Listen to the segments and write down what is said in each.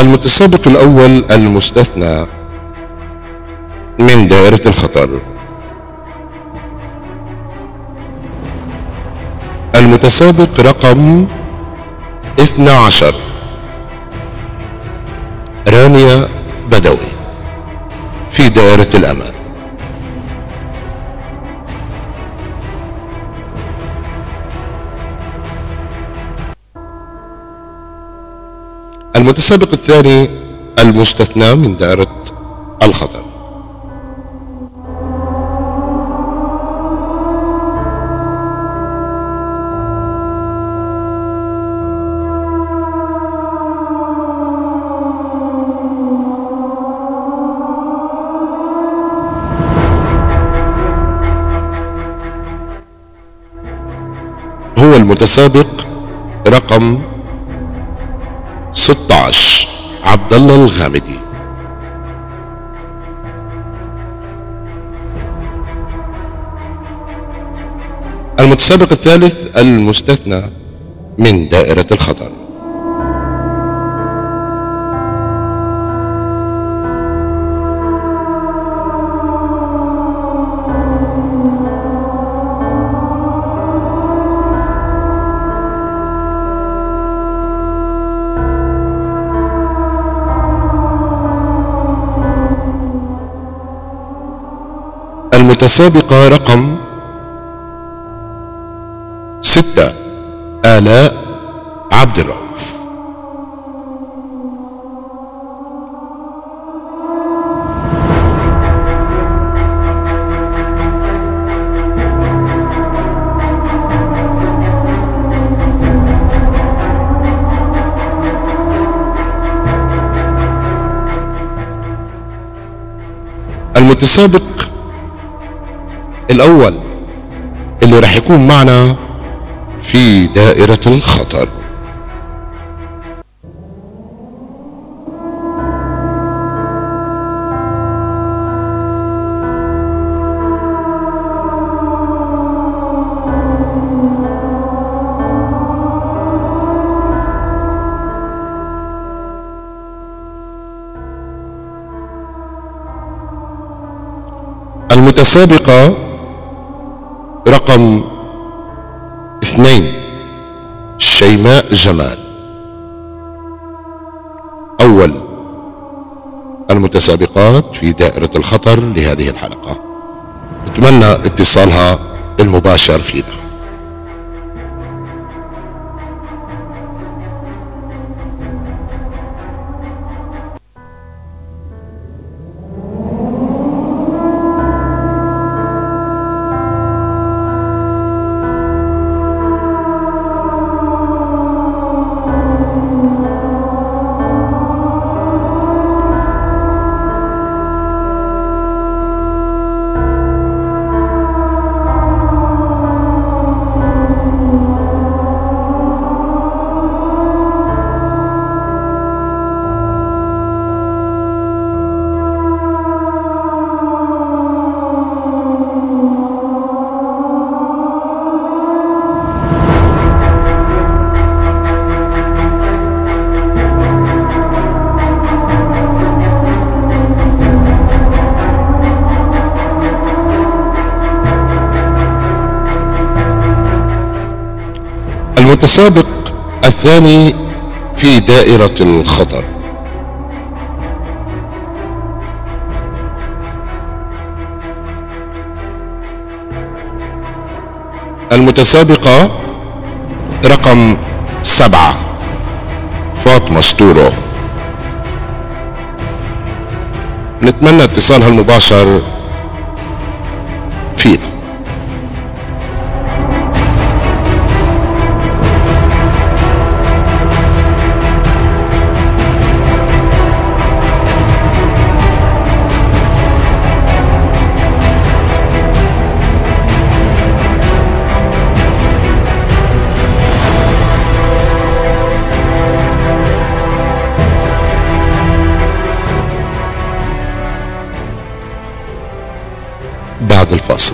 المتسابق الأول المستثنى من دائرة الخطر المتسابق رقم 12 رانيا بدوي في دائرة الأمان المتسابق الثاني المستثنى من دائرة الخطر هو المتسابق رقم 16 عبد الله الغامدي المتسابق الثالث المستثنى من دائرة الخطر المتسابقة رقم ستة آلاء عبد الرؤوف المتسابق الأول اللي راح يكون معنا في دائرة الخطر المتسابقة رقم اثنين شيماء جمال أول المتسابقات في دائرة الخطر لهذه الحلقة أتمنى اتصالها المباشر فينا المتسابق الثاني في دائرة الخطر المتسابقة رقم سبعة فاطمة ستورو نتمنى اتصالها المباشر فينا بعد الفاصل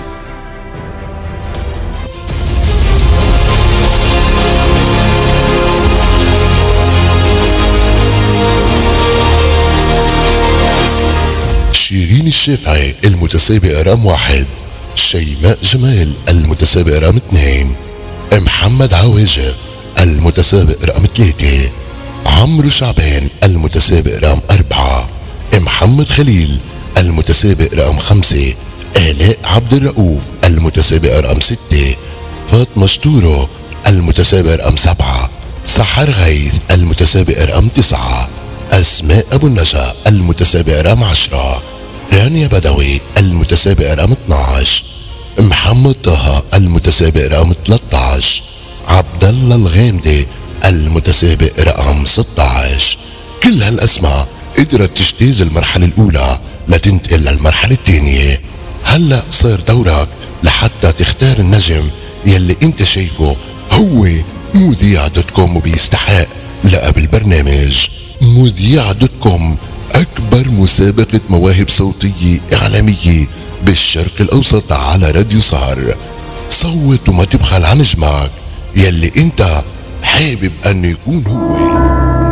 شيرين الشافعي المتسابق رقم واحد شيماء جمال المتسابق رقم اثنين محمد عواجة المتسابق رقم ثلاثة عمرو شعبان المتسابق رقم أربعة محمد خليل المتسابق رقم خمسة آلاء عبد الرؤوف المتسابق رقم ستة فاطمة شتورو المتسابق رقم سبعة سحر غيث المتسابق رقم تسعة أسماء أبو النجا المتسابق رقم عشرة رانيا بدوي المتسابق رقم 12 محمد طه المتسابق رقم 13 عبد الله الغامدي المتسابق رقم 16 كل هالاسماء قدرت تجتاز المرحلة الأولى لتنتقل للمرحلة الثانية هلا صار دورك لحتى تختار النجم يلي انت شايفه هو مذيع دوت كوم وبيستحق لقب البرنامج مذيع دوت كوم أكبر مسابقة مواهب صوتية إعلامية بالشرق الأوسط على راديو سهر صوت وما تبخل عن نجمك يلي انت حابب أن يكون هو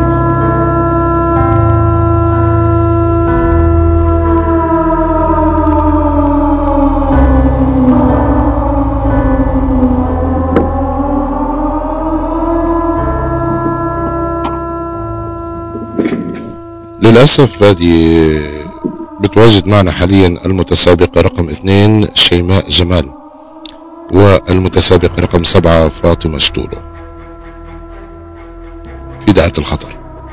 للأسف هذه بتواجد معنا حاليا المتسابقة رقم اثنين شيماء جمال والمتسابقة رقم سبعة فاطمة شتورو في دائرة الخطر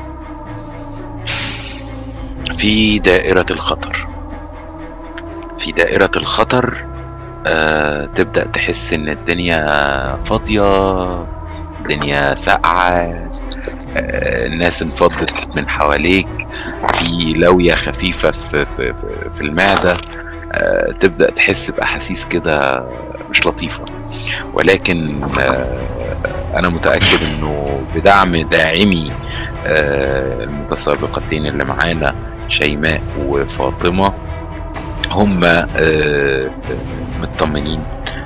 في دائرة الخطر في دائرة الخطر آه تبدأ تحس إن الدنيا فاضية الدنيا ساقعة آه الناس انفضت من حواليك في لوية خفيفة في, في, في المعدة آه تبدأ تحس بأحاسيس كده مش لطيفة ولكن آه أنا متأكد إنه بدعم داعمي آه المتسابقتين اللي معانا شيماء وفاطمة هم مطمنين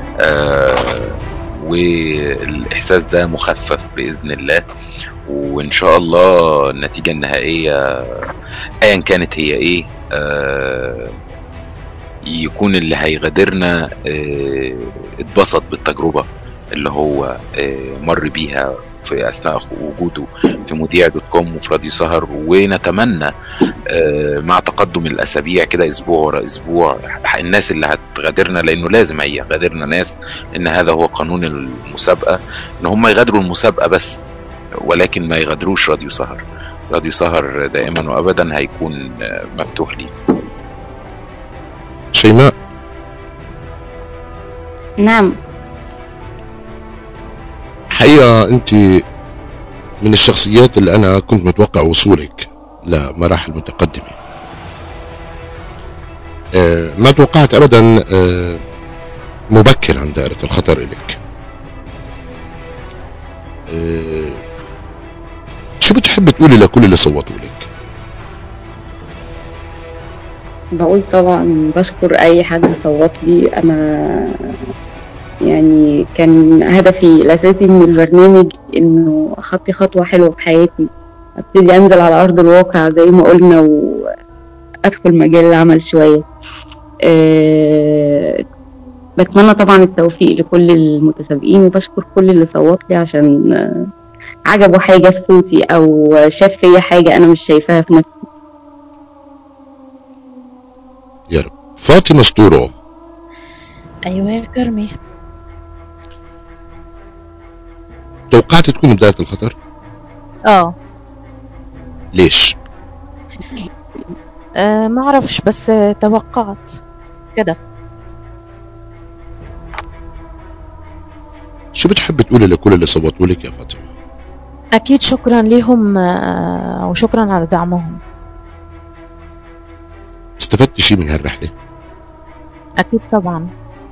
والإحساس ده مخفف بإذن الله وإن شاء الله النتيجة النهائية أيا كانت هي إيه يكون اللي هيغادرنا اتبسط بالتجربة اللي هو مر بيها في اثناء وجوده في مذيع دوت كوم وفي راديو سهر ونتمنى مع تقدم الاسابيع كده اسبوع ورا اسبوع الناس اللي هتغادرنا لانه لازم هيغادرنا ناس ان هذا هو قانون المسابقه ان هم يغادروا المسابقه بس ولكن ما يغادروش راديو سهر راديو سهر دائما وابدا هيكون مفتوح لي شيماء نعم حقيقة أنت من الشخصيات اللي أنا كنت متوقع وصولك لمراحل متقدمة أه ما توقعت أبدا أه مبكر عن دائرة الخطر إلك أه شو بتحب تقولي لكل اللي صوتوا لك بقول طبعا بشكر اي حد صوت لي انا يعني كان هدفي الأساسي من البرنامج إنه أخطي خطوة حلوة في حياتي أبتدي أنزل على أرض الواقع زي ما قلنا وأدخل مجال العمل شوية أه بتمنى طبعا التوفيق لكل المتسابقين وبشكر كل اللي صوت لي عشان عجبه حاجة في صوتي أو شاف فيا حاجة أنا مش شايفاها في نفسي يا رب فاطمة شطورو أيوة يا كرمي توقعت تكون بداية الخطر؟ اه ليش؟ آه ما اعرفش بس توقعت كده شو بتحب تقولي لكل اللي صوتوا لك يا فاطمة؟ اكيد شكرا ليهم آه وشكرا على دعمهم استفدت شيء من هالرحلة؟ اكيد طبعا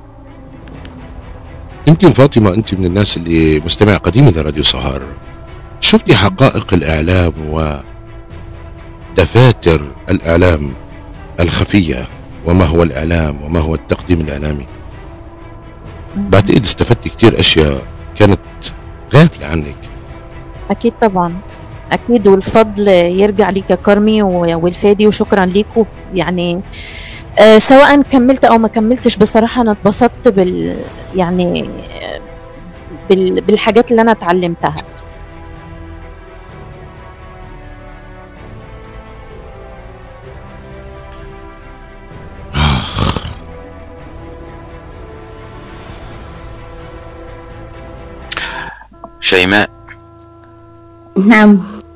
يمكن فاطمة أنت من الناس اللي مستمع قديم لراديو سهر شفتي حقائق الإعلام ودفاتر الإعلام الخفية وما هو الإعلام وما هو التقديم الإعلامي بعتقد استفدت كتير أشياء كانت غافلة عنك أكيد طبعا اكيد والفضل يرجع ليك يا كرمي و- والفادي وشكرا ليكم يعني آه، سواء كملت او ما كملتش بصراحه انا اتبسطت بال يعني آه، بال... بالحاجات اللي انا اتعلمتها شيماء نعم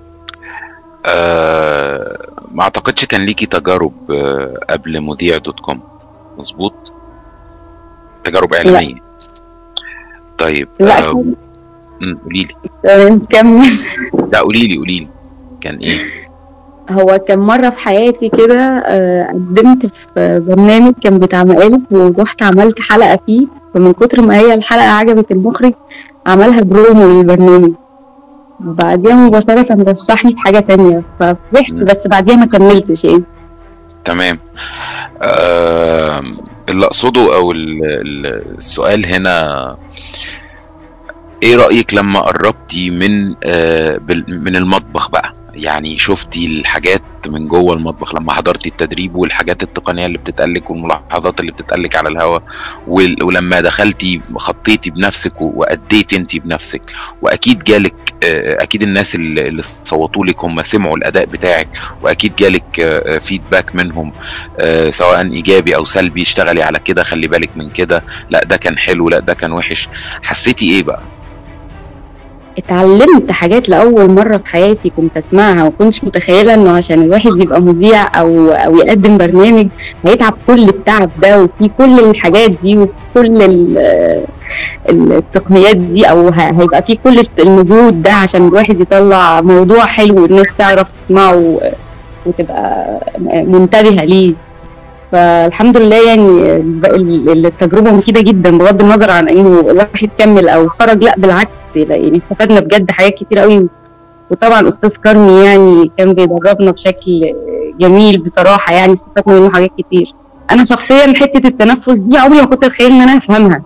آه ما اعتقدش كان ليكي تجارب آه قبل مذيع دوت كوم مظبوط تجارب اعلاميه طيب لا آه أمم، قولي لي تمام كمل لا قولي لي قولي لي كان ايه هو كان مرة في حياتي كده آه، قدمت في برنامج كان بتاع مقالب ورحت عملت حلقة فيه فمن كتر ما هي الحلقة عجبت المخرج عملها برومو للبرنامج وبعديها مباشرة رشحني في حاجة تانية ففرحت مم. بس بعديها ما كملتش يعني تمام آه اللي اقصده او ال- ال- السؤال هنا ايه رأيك لما قربتي من آه بال- من المطبخ بقى يعني شفتي الحاجات من جوه المطبخ لما حضرتي التدريب والحاجات التقنية اللي بتتقالك والملاحظات اللي بتتقالك على الهوا وال- ولما دخلتي خطيتي بنفسك و- وأديتي انت بنفسك واكيد جالك آه، اكيد الناس اللي اللي صوتوا لك هم سمعوا الاداء بتاعك واكيد جالك فيدباك منهم آه، سواء ايجابي او سلبي اشتغلي على كده خلي بالك من كده لا ده كان حلو لا ده كان وحش حسيتي ايه بقى اتعلمت حاجات لأول مرة في حياتي كنت أسمعها ما كنتش متخيلة إنه عشان الواحد يبقى مذيع أو أو يقدم برنامج هيتعب كل التعب ده وفي كل الحاجات دي وكل ال- التقنيات دي أو ه- هيبقى في كل المجهود ده عشان الواحد يطلع موضوع حلو والناس تعرف تسمعه و- وتبقى منتبهة ليه فالحمد لله يعني ال- ال- التجربه مفيده جدا بغض النظر عن انه الواحد كمل او خرج لا بالعكس لا يعني استفدنا بجد حاجات كتير قوي وطبعا استاذ كرمي يعني كان بيدربنا بشكل جميل بصراحه يعني استفدنا منه حاجات كتير انا شخصيا حته التنفس دي عمري ما كنت اتخيل ان انا افهمها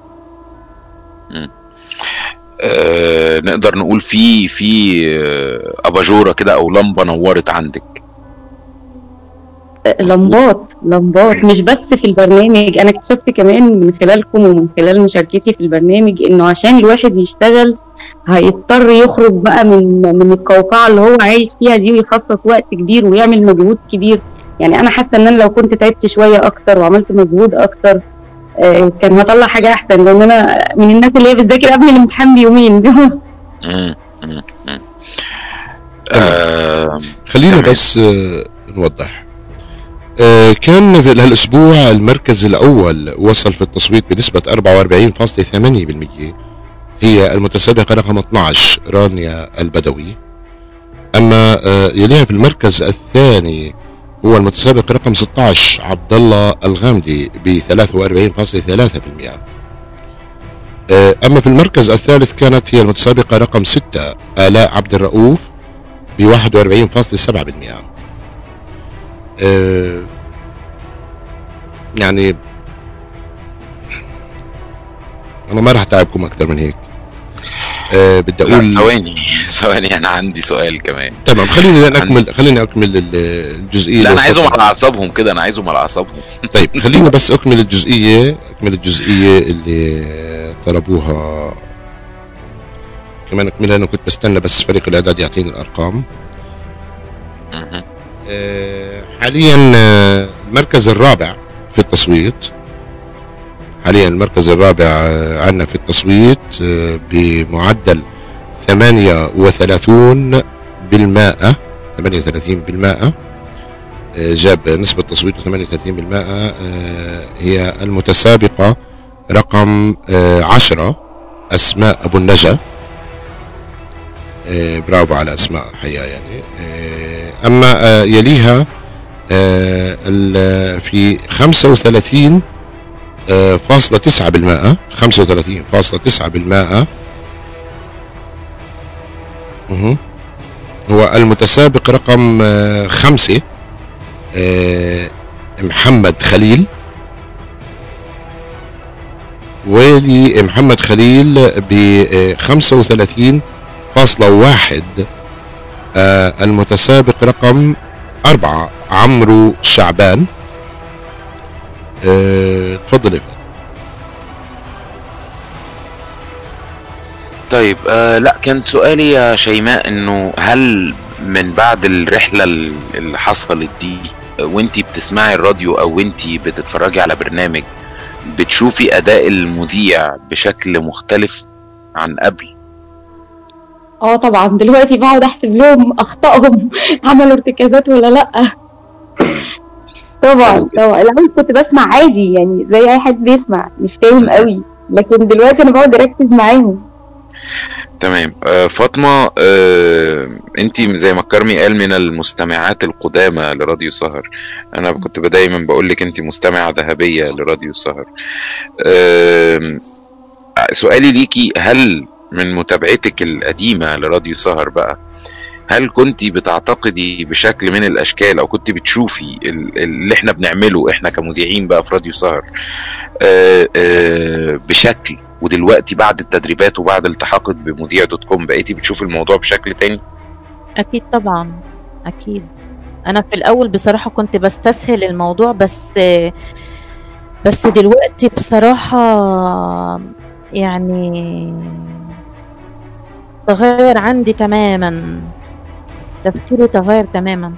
آه نقدر نقول في في آه، اباجوره كده او لمبه نورت عندك لمبات لمبات مش بس في البرنامج انا اكتشفت كمان من خلالكم ومن خلال مشاركتي في البرنامج انه عشان الواحد يشتغل هيضطر يخرج بقى من من القوقعه اللي هو عايش فيها دي ويخصص وقت كبير ويعمل مجهود كبير يعني انا حاسه ان انا لو كنت تعبت شويه اكتر وعملت مجهود اكتر آه، كان هطلع حاجه احسن لان انا من الناس اللي هي بتذاكر قبل الامتحان بيومين مم، مم، مم. آه خلينا تمام. بس آه، نوضح آه، كان في هالاسبوع المركز الاول وصل في التصويت بنسبه 44.8% هي المتسابقه رقم 12 رانيا البدوي اما آه، يليها في المركز الثاني هو المتسابق رقم 16 عبد الله الغامدي ب 43.3% آه، اما في المركز الثالث كانت هي المتسابقه رقم 6 الاء عبد الرؤوف ب 41.7% آه، يعني انا ما راح اتعبكم اكثر من هيك آه، بدي لا اقول ثواني ثواني انا عندي سؤال كمان تمام خليني اكمل خليني اكمل ال- الجزئيه لا اللي انا عايزهم وصلت- على اعصابهم كده انا عايزهم على اعصابهم طيب خليني بس اكمل الجزئيه اكمل الجزئيه اللي طلبوها كمان اكملها انا كنت بستنى بس فريق الاعداد يعطيني الارقام مهم. آه، حاليا آه، المركز الرابع في التصويت حاليا المركز الرابع آه، عندنا في التصويت آه، بمعدل 38 بالمائة 38 بالمائة آه، جاب نسبة تصويته 38 بالمائة آه، هي المتسابقة رقم آه، عشرة أسماء أبو النجا آه، برافو على أسماء حقيقة يعني آه، أما آه، يليها آه، ال- في 35 آه، فاصلة تسعة بالمائة 35 فاصلة تسعة بالمائة مهم. هو المتسابق رقم آه، خمسة آه، محمد خليل ويلي محمد خليل ب 35 فاصلة واحد آه المتسابق رقم أربعة عمرو شعبان آه، تفضل يا فندم طيب آه لا كان سؤالي يا شيماء انه هل من بعد الرحله ال- اللي حصلت دي آه، وانتي بتسمعي الراديو او وانتي بتتفرجي على برنامج بتشوفي اداء المذيع بشكل مختلف عن قبل اه طبعا دلوقتي بقعد احسب لهم اخطائهم عملوا ارتكازات ولا لا طبعا طبعا الاول كنت بسمع عادي يعني زي اي حد بيسمع مش فاهم قوي لكن دلوقتي انا بقعد اركز معاهم تمام آه فاطمه آه انتي زي ما كرمي قال من المستمعات القدامى لراديو سهر انا كنت دايما بقول لك انتي مستمعه ذهبيه لراديو سهر آه سؤالي ليكي هل من متابعتك القديمه لراديو سهر بقى هل كنت بتعتقدي بشكل من الاشكال او كنت بتشوفي ال- اللي احنا بنعمله احنا كمذيعين بقى في راديو سهر آه، آه، بشكل ودلوقتي بعد التدريبات وبعد التحاقك بمذيع دوت كوم بقيتي بتشوفي الموضوع بشكل تاني اكيد طبعا اكيد انا في الاول بصراحه كنت بستسهل الموضوع بس بس دلوقتي بصراحه يعني تغير عندي تماما تفكيري تغير تماما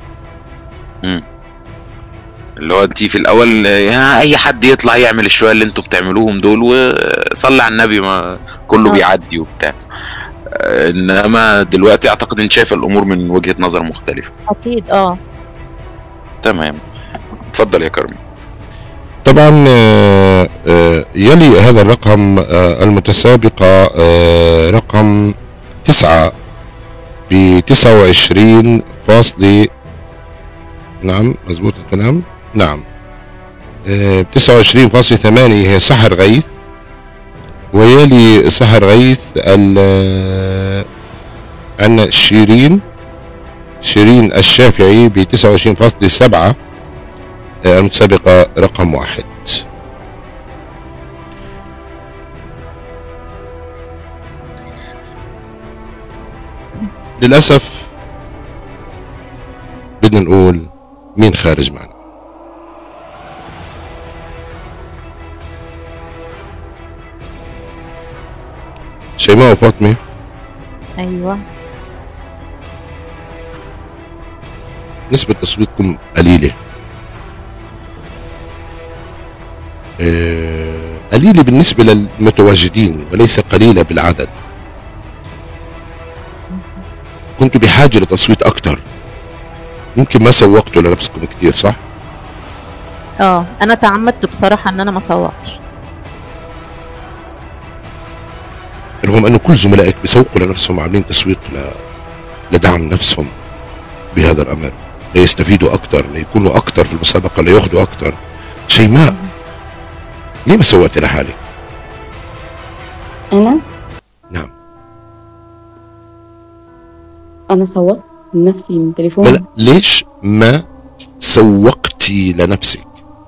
اللي هو انت في الاول آه، يا اي حد يطلع يعمل الشويه اللي انتوا بتعملوهم دول وصلي على النبي ما كله آه. بيعدي وبتاع آه، انما دلوقتي اعتقد ان شايفه الامور من وجهه نظر مختلفه اكيد اه تمام اتفضل يا كرمي طبعا آه، آه، يلي هذا الرقم آه، المتسابقة آه، رقم تسعة ب 29 فاصلة نعم مزبوط الكلام نعم آه، 29.8 هي سحر غيث ويلي سحر غيث ال- آه، عندنا شيرين شيرين الشافعي ب 29.7 آه، المتسابقة رقم واحد للأسف بدنا نقول مين خارج معنا شيماء وفاطمة ايوه نسبة تصويتكم قليلة آه، قليلة بالنسبة للمتواجدين وليس قليلة بالعدد كنتوا بحاجة لتصويت أكتر يمكن ما سوقتوا لنفسكم كتير صح؟ اه انا تعمدت بصراحه ان انا ما صوتش رغم أنه كل زملائك بيسوقوا لنفسهم عاملين تسويق ل... لدعم نفسهم بهذا الأمر ليستفيدوا أكتر ليكونوا أكتر في المسابقة لياخذوا أكتر شيماء ليه ما سوقتي لحالك؟ انا نعم انا صوتت لنفسي من لا تليفوني لا ليش ما سوقتي لنفسك؟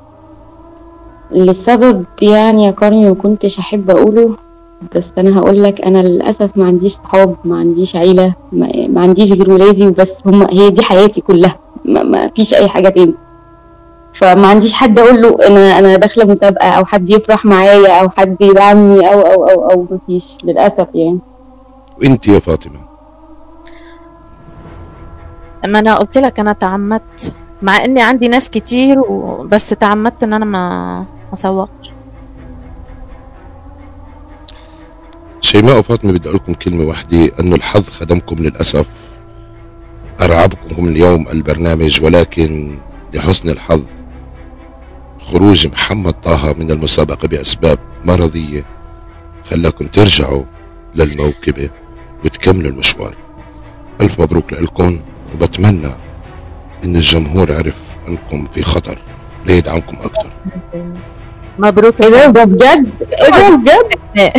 لسبب يعني يا كارمي ما كنتش احب اقوله بس انا هقول لك انا للاسف ما عنديش صحاب ما عنديش عيله ما, ما عنديش غير ولادي وبس هم هي دي حياتي كلها ما, ما فيش اي حاجه تاني فما عنديش حد اقول له انا انا داخله مسابقه او حد يفرح معايا او حد يدعمني او او او او مفيش للاسف يعني وانت يا فاطمه ما انا قلت لك انا تعمدت مع اني عندي ناس كتير وبس تعمدت ان انا ما ما اسوقش شيماء وفاطمه بدي اقول لكم كلمه واحده انه الحظ خدمكم للاسف ارعبكم اليوم البرنامج ولكن لحسن الحظ خروج محمد طه من المسابقه باسباب مرضيه خلاكم ترجعوا للموكبه وتكملوا المشوار الف مبروك لكم وبتمنى ان الجمهور عرف انكم في خطر ليدعمكم اكثر مبروك يا ايه ده سلمى. ده بجد ايه ده بجد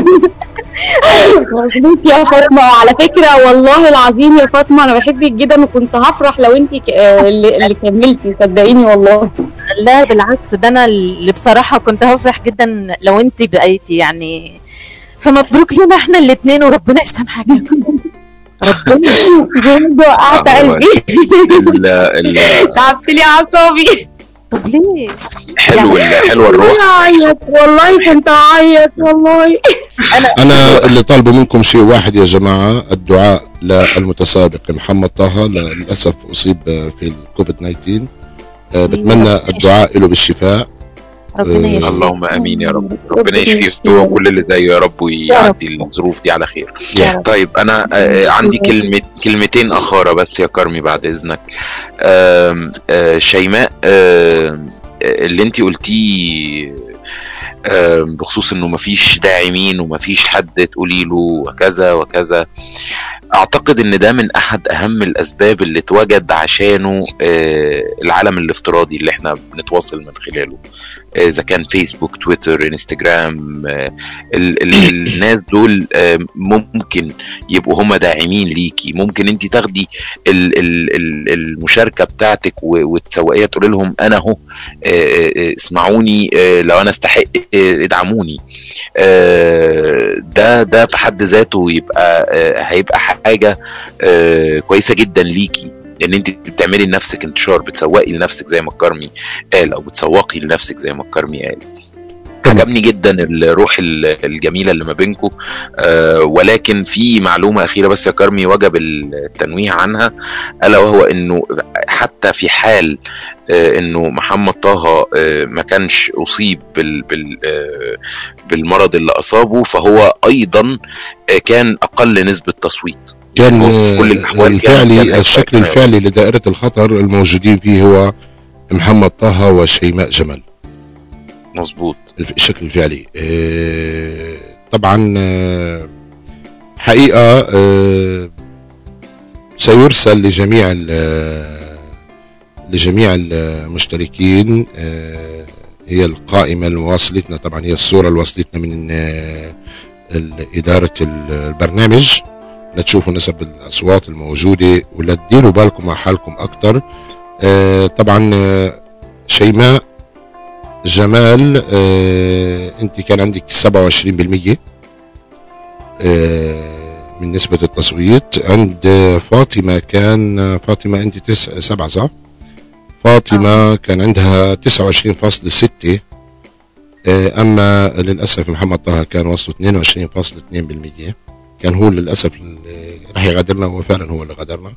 مظبوط يا فاطمه وعلى فكره والله العظيم يا فاطمه انا بحبك جدا وكنت هفرح لو انت اللي, اللي كملتي صدقيني والله لا بالعكس ده انا اللي بصراحه كنت هفرح جدا لو انت بقيتي يعني فمبروك لنا احنا الاثنين وربنا يسامحك يا كل. ربنا برضه وقعت هو قلبي ال- ال- تعبت لي اعصابي طب ليه؟ حلو ال- حلوه الروح اعيط والله كنت اعيط والله انا اللي طالبه منكم شيء واحد يا جماعه الدعاء للمتسابق محمد طه للاسف اصيب في الكوفيد 19 آه، بتمنى الدعاء له بالشفاء ربنا آه، يشفيه اللهم امين يا رب ربنا يشفيه هو وكل اللي زيه يا رب ويعدي الظروف دي على خير يا رب. طيب انا آه، عندي كلمة كلمتين اخاره بس يا كرمي بعد اذنك آم، آه، شيماء آم، آه، اللي انت قلتيه آم، بخصوص انه مفيش داعمين ومفيش حد تقولي له وكذا وكذا اعتقد ان ده من احد اهم الاسباب اللي اتوجد عشانه آه، العالم الافتراضي اللي احنا بنتواصل من خلاله آه، اذا كان فيسبوك تويتر انستجرام آه، ال- ال- الناس دول آه، ممكن يبقوا هم داعمين ليكي ممكن انت تاخدي ال- ال- ال- المشاركه بتاعتك و- وتسوقيها تقولي لهم انا اهو آه، آه، اسمعوني آه، لو انا استحق آه، ادعموني آه، ده ده في حد ذاته يبقى آه، هيبقى حاجه آه، كويسه جدا ليكي ان انت بتعملي لنفسك انتشار بتسوقي لنفسك زي ما الكرمي قال او بتسوقي لنفسك زي ما الكرمي قال تمام. عجبني جدا الروح ال- الجميله اللي ما بينكم آه ولكن في معلومه اخيره بس يا كرمي وجب التنويه عنها الا وهو انه حتى في حال آه انه محمد طه آه ما كانش اصيب بال بال آه بالمرض اللي اصابه فهو ايضا آه كان اقل نسبه تصويت كان هو في كل آه، الأحوال كان- كان الفعلي أكثر الشكل كمان. الفعلي لدائره الخطر الموجودين فيه هو محمد طه وشيماء جمال مظبوط الف- الشكل الفعلي آه، طبعا آه، حقيقة آه، سيرسل لجميع ال- لجميع المشتركين آه، هي القائمة اللي واصلتنا طبعا هي الصورة اللي وصلتنا من آه، ال- إدارة ال- البرنامج لتشوفوا نسب الأصوات الموجودة ولا تديروا بالكم مع حالكم أكتر آه، طبعا آه، شيماء جمال آه، انت كان عندك 27% آه، من نسبة التصويت عند آه، فاطمة كان آه، فاطمة انت تس... سبعة صح؟ فاطمة كان عندها 29.6 آه، اما للاسف محمد طه كان وصله 22.2% كان هو للاسف اللي راح يغادرنا هو فعلا هو اللي غادرنا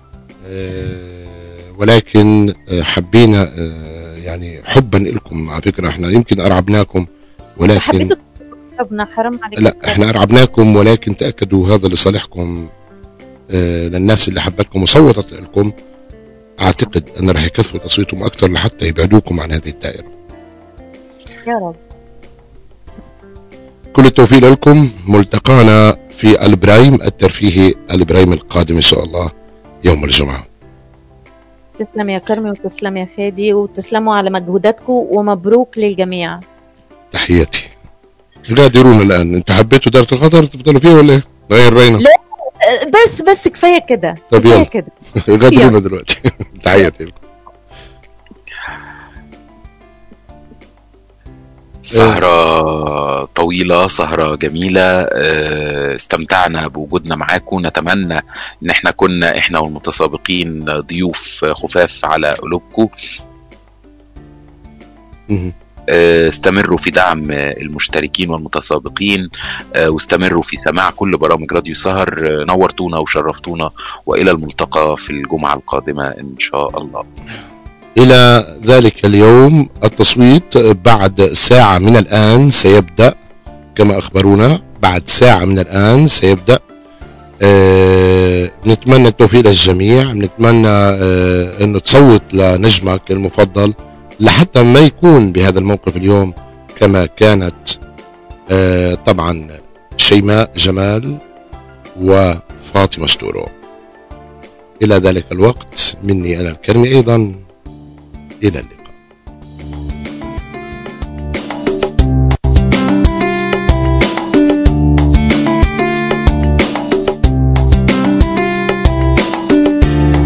آه، ولكن آه، حبينا آه، يعني حبا لكم على فكره احنا يمكن ارعبناكم ولكن حبيت ربنا حرام عليك لا احنا ارعبناكم ولكن تاكدوا هذا لصالحكم آه، للناس اللي حبتكم وصوتت لكم اعتقد ان راح يكثروا تصويتهم اكثر لحتى يبعدوكم عن هذه الدائره يا رب كل التوفيق لكم ملتقانا في البرايم الترفيهي البرايم القادم ان شاء الله يوم الجمعه تسلم يا كرمي وتسلم يا فادي وتسلموا على مجهوداتكم ومبروك للجميع تحياتي غادرون الان انت حبيتوا دائره الخطر تفضلوا فيها ولا ايه؟ غير رينا لا. أه، بس بس كفايه كده طب كفايه يلا. كده غادرونا دلوقتي تحياتي لكم سهرة طويلة سهرة جميلة آه، استمتعنا بوجودنا معاكم نتمنى ان احنا كنا احنا والمتسابقين ضيوف خفاف على قلوبكم مهم. آه، استمروا في دعم آه، المشتركين والمتسابقين آه، واستمروا في سماع كل برامج راديو سهر آه، نورتونا وشرفتونا والى الملتقى في الجمعة القادمة ان شاء الله إلى ذلك اليوم التصويت بعد ساعة من الآن سيبدأ كما أخبرونا بعد ساعة من الآن سيبدأ آه نتمنى التوفيق للجميع نتمنى آه أنه تصوت لنجمك المفضل لحتى ما يكون بهذا الموقف اليوم كما كانت آه طبعا شيماء جمال وفاطمة شتورو إلى ذلك الوقت مني أنا الكرمي أيضا إلى اللقاء